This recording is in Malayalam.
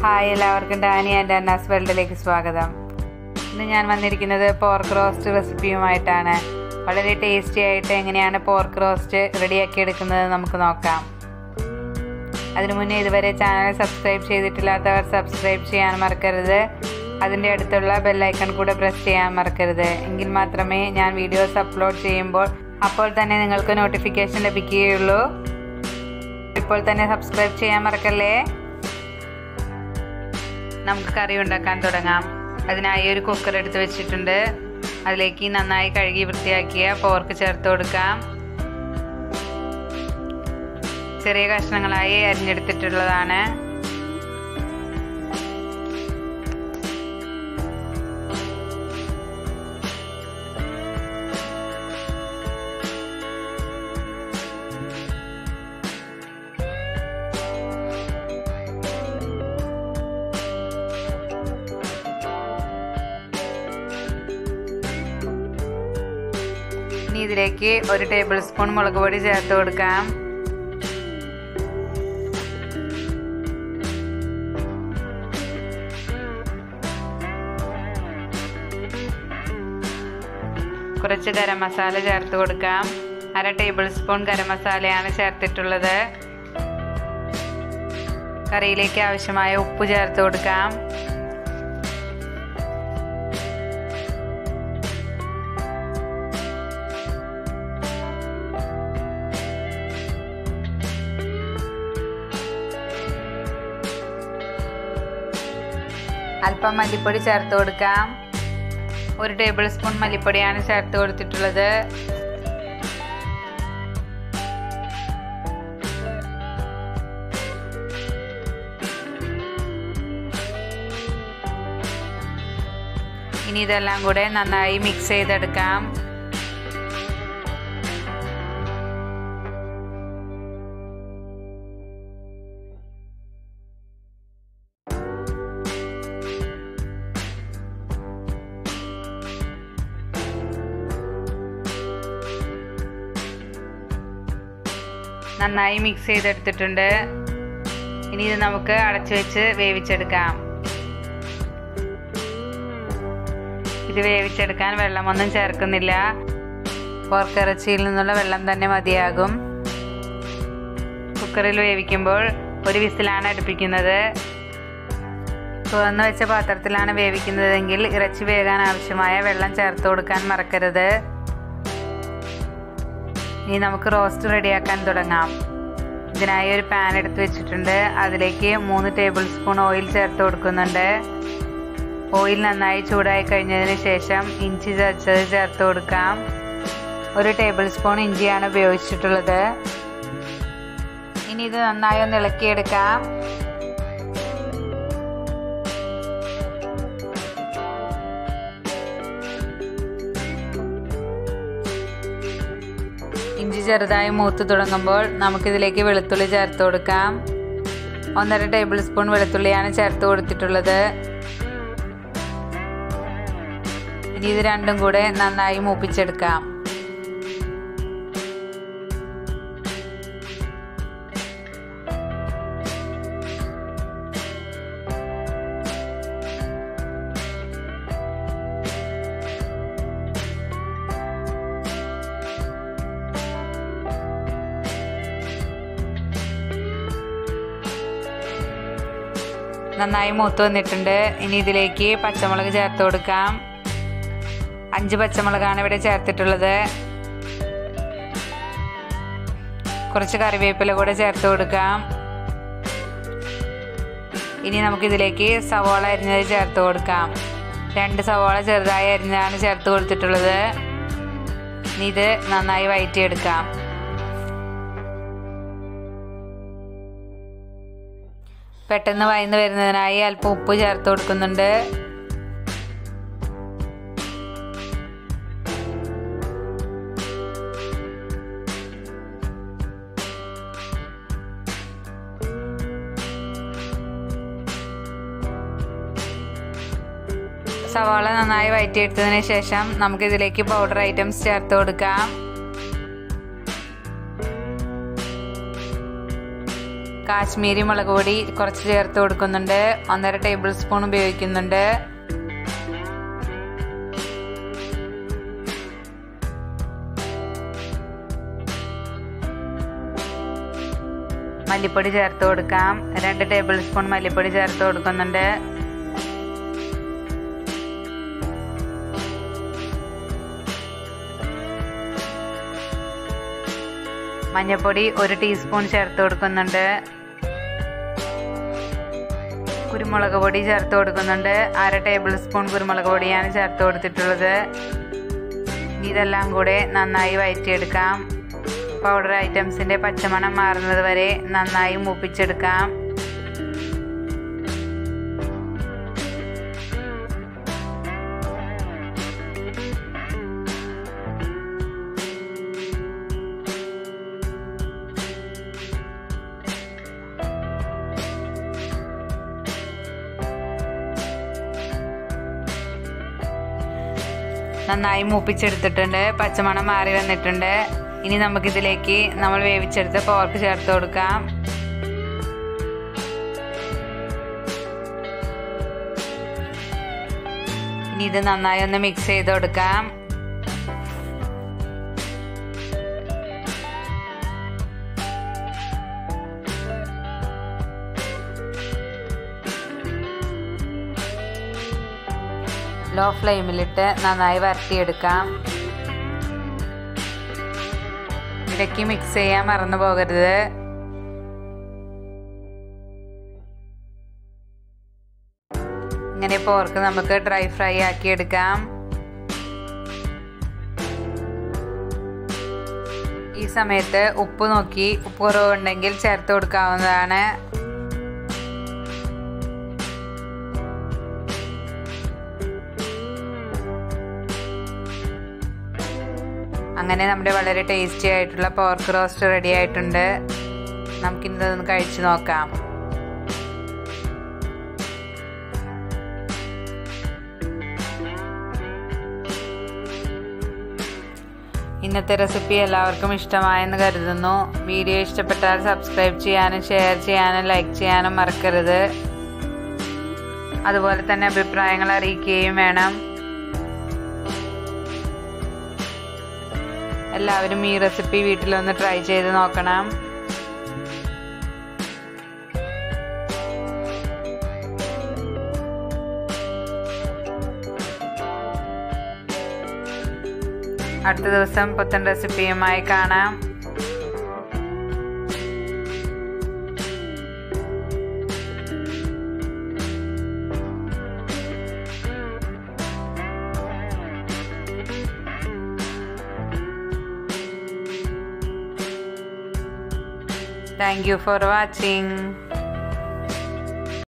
ഹായ് എല്ലാവർക്കും ഡാനി ആൻഡ് അന്നാസ് വേൾഡിലേക്ക് സ്വാഗതം ഇന്ന് ഞാൻ വന്നിരിക്കുന്നത് പോർക്ക് റോസ്റ്റ് റെസിപ്പിയുമായിട്ടാണ് വളരെ ടേസ്റ്റി ആയിട്ട് എങ്ങനെയാണ് പോർക്ക് റോസ്റ്റ് റെഡിയാക്കി എടുക്കുന്നത് നമുക്ക് നോക്കാം അതിനു മുന്നേ ഇതുവരെ ചാനൽ സബ്സ്ക്രൈബ് ചെയ്തിട്ടില്ലാത്തവർ സബ്സ്ക്രൈബ് ചെയ്യാൻ മറക്കരുത് അതിൻ്റെ അടുത്തുള്ള ബെല്ലൈക്കൺ കൂടെ പ്രസ് ചെയ്യാൻ മറക്കരുത് എങ്കിൽ മാത്രമേ ഞാൻ വീഡിയോസ് അപ്ലോഡ് ചെയ്യുമ്പോൾ അപ്പോൾ തന്നെ നിങ്ങൾക്ക് നോട്ടിഫിക്കേഷൻ ലഭിക്കുകയുള്ളൂ ഇപ്പോൾ തന്നെ സബ്സ്ക്രൈബ് ചെയ്യാൻ മറക്കല്ലേ നമുക്ക് കറി ഉണ്ടാക്കാൻ തുടങ്ങാം അതിനായി ഒരു കുക്കർ എടുത്ത് വെച്ചിട്ടുണ്ട് അതിലേക്ക് നന്നായി കഴുകി വൃത്തിയാക്കിയ പോർക്ക് ചേർത്ത് കൊടുക്കാം ചെറിയ കഷ്ണങ്ങളായി അരിഞ്ഞെടുത്തിട്ടുള്ളതാണ് ഇനി ഇതിലേക്ക് ഒരു ടേബിൾ സ്പൂൺ മുളക് പൊടി ചേർത്ത് കൊടുക്കാം കുറച്ച് ഗരം മസാല ചേർത്ത് കൊടുക്കാം അര ടേബിൾ സ്പൂൺ ഗരം മസാലയാണ് ചേർത്തിട്ടുള്ളത് കറിയിലേക്ക് ആവശ്യമായ ഉപ്പ് ചേർത്ത് കൊടുക്കാം അല്പം മല്ലിപ്പൊടി ചേർത്ത് കൊടുക്കാം ഒരു ടേബിൾ സ്പൂൺ മല്ലിപ്പൊടിയാണ് ചേർത്ത് കൊടുത്തിട്ടുള്ളത് ഇനി ഇതെല്ലാം കൂടെ നന്നായി മിക്സ് ചെയ്തെടുക്കാം നന്നായി മിക്സ് ചെയ്തെടുത്തിട്ടുണ്ട് ഇനി ഇത് നമുക്ക് അടച്ചു വെച്ച് വേവിച്ചെടുക്കാം ഇത് വേവിച്ചെടുക്കാൻ വെള്ളമൊന്നും ചേർക്കുന്നില്ല പോർക്കിറച്ചിയിൽ നിന്നുള്ള വെള്ളം തന്നെ മതിയാകും കുക്കറിൽ വേവിക്കുമ്പോൾ ഒരു വിസിലാണ് അടുപ്പിക്കുന്നത് തുറന്നു വെച്ച പാത്രത്തിലാണ് വേവിക്കുന്നതെങ്കിൽ ഇറച്ചി വേകാൻ ആവശ്യമായ വെള്ളം ചേർത്ത് കൊടുക്കാൻ മറക്കരുത് ഇനി നമുക്ക് റോസ്റ്റ് റെഡിയാക്കാൻ തുടങ്ങാം ഇതിനായി ഒരു പാൻ എടുത്ത് വെച്ചിട്ടുണ്ട് അതിലേക്ക് മൂന്ന് ടേബിൾ സ്പൂൺ ഓയിൽ ചേർത്ത് കൊടുക്കുന്നുണ്ട് ഓയിൽ നന്നായി ചൂടായി കഴിഞ്ഞതിന് ശേഷം ഇഞ്ചി ചതച്ചത് ചേർത്ത് കൊടുക്കാം ഒരു ടേബിൾ സ്പൂൺ ഇഞ്ചിയാണ് ഉപയോഗിച്ചിട്ടുള്ളത് ഇനി ഇത് നന്നായി ഒന്ന് ഇളക്കിയെടുക്കാം ഇഞ്ചി ചെറുതായി മൂത്ത് തുടങ്ങുമ്പോൾ നമുക്കിതിലേക്ക് വെളുത്തുള്ളി ചേർത്ത് കൊടുക്കാം ഒന്നര ടേബിൾ സ്പൂൺ വെളുത്തുള്ളിയാണ് ചേർത്ത് കൊടുത്തിട്ടുള്ളത് ഇനി ഇത് രണ്ടും കൂടെ നന്നായി മൂപ്പിച്ചെടുക്കാം നന്നായി മൂത്ത് വന്നിട്ടുണ്ട് ഇനി ഇതിലേക്ക് പച്ചമുളക് ചേർത്ത് കൊടുക്കാം അഞ്ച് പച്ചമുളകാണ് ഇവിടെ ചേർത്തിട്ടുള്ളത് കുറച്ച് കറിവേപ്പില കൂടെ ചേർത്ത് കൊടുക്കാം ഇനി നമുക്കിതിലേക്ക് സവോള അരിഞ്ഞത് ചേർത്ത് കൊടുക്കാം രണ്ട് സവോള ചെറുതായി അരിഞ്ഞതാണ് ചേർത്ത് കൊടുത്തിട്ടുള്ളത് ഇനി ഇത് നന്നായി വയറ്റിയെടുക്കാം പെട്ടെന്ന് വയന്ന് വരുന്നതിനായി അല്പം ഉപ്പ് ചേർത്ത് കൊടുക്കുന്നുണ്ട് സവാള നന്നായി വയറ്റിയെടുത്തതിന് ശേഷം നമുക്കിതിലേക്ക് പൗഡർ ഐറ്റംസ് ചേർത്ത് കൊടുക്കാം കാശ്മീരി മുളക് പൊടി കുറച്ച് ചേർത്ത് കൊടുക്കുന്നുണ്ട് ഒന്നര ടേബിൾ സ്പൂൺ ഉപയോഗിക്കുന്നുണ്ട് മല്ലിപ്പൊടി ചേർത്ത് കൊടുക്കാം രണ്ട് ടേബിൾ സ്പൂൺ മല്ലിപ്പൊടി ചേർത്ത് കൊടുക്കുന്നുണ്ട് മഞ്ഞൾപ്പൊടി ഒരു ടീസ്പൂൺ ചേർത്ത് കൊടുക്കുന്നുണ്ട് കുരുമുളക് പൊടി ചേർത്ത് കൊടുക്കുന്നുണ്ട് അര ടേബിൾ സ്പൂൺ കുരുമുളക് പൊടിയാണ് ചേർത്ത് കൊടുത്തിട്ടുള്ളത് ഇതെല്ലാം കൂടെ നന്നായി വഴറ്റിയെടുക്കാം പൗഡർ ഐറ്റംസിൻ്റെ പച്ചമണം മാറുന്നത് വരെ നന്നായി മൂപ്പിച്ചെടുക്കാം നന്നായി മൂപ്പിച്ചെടുത്തിട്ടുണ്ട് പച്ചമണം മാറി വന്നിട്ടുണ്ട് ഇനി നമുക്കിതിലേക്ക് നമ്മൾ വേവിച്ചെടുത്ത പോർക്ക് ചേർത്ത് കൊടുക്കാം ഇനി ഇത് നന്നായി ഒന്ന് മിക്സ് ചെയ്ത് കൊടുക്കാം ലോ ഫ്ലെയിമിലിട്ട് നന്നായി വരട്ടിയെടുക്കാം ഇടയ്ക്ക് മിക്സ് ചെയ്യാൻ മറന്നു പോകരുത് ഇങ്ങനെ പോർക്ക് നമുക്ക് ഡ്രൈ ഫ്രൈ ആക്കി എടുക്കാം ഈ സമയത്ത് ഉപ്പ് നോക്കി ഉപ്പ് കുറവുണ്ടെങ്കിൽ ചേർത്ത് കൊടുക്കാവുന്നതാണ് അങ്ങനെ നമ്മുടെ വളരെ ടേസ്റ്റി ആയിട്ടുള്ള പോർക്ക് റോസ്റ്റ് റെഡി ആയിട്ടുണ്ട് നമുക്കിതൊന്ന് കഴിച്ചു നോക്കാം ഇന്നത്തെ റെസിപ്പി എല്ലാവർക്കും ഇഷ്ടമായെന്ന് കരുതുന്നു വീഡിയോ ഇഷ്ടപ്പെട്ടാൽ സബ്സ്ക്രൈബ് ചെയ്യാനും ഷെയർ ചെയ്യാനും ലൈക്ക് ചെയ്യാനും മറക്കരുത് അതുപോലെ തന്നെ അഭിപ്രായങ്ങൾ അറിയിക്കുകയും വേണം എല്ലാവരും ഈ റെസിപ്പി വീട്ടിലൊന്ന് ട്രൈ ചെയ്ത് നോക്കണം അടുത്ത ദിവസം പുത്തൻ റെസിപ്പിയുമായി കാണാം Thank you for watching.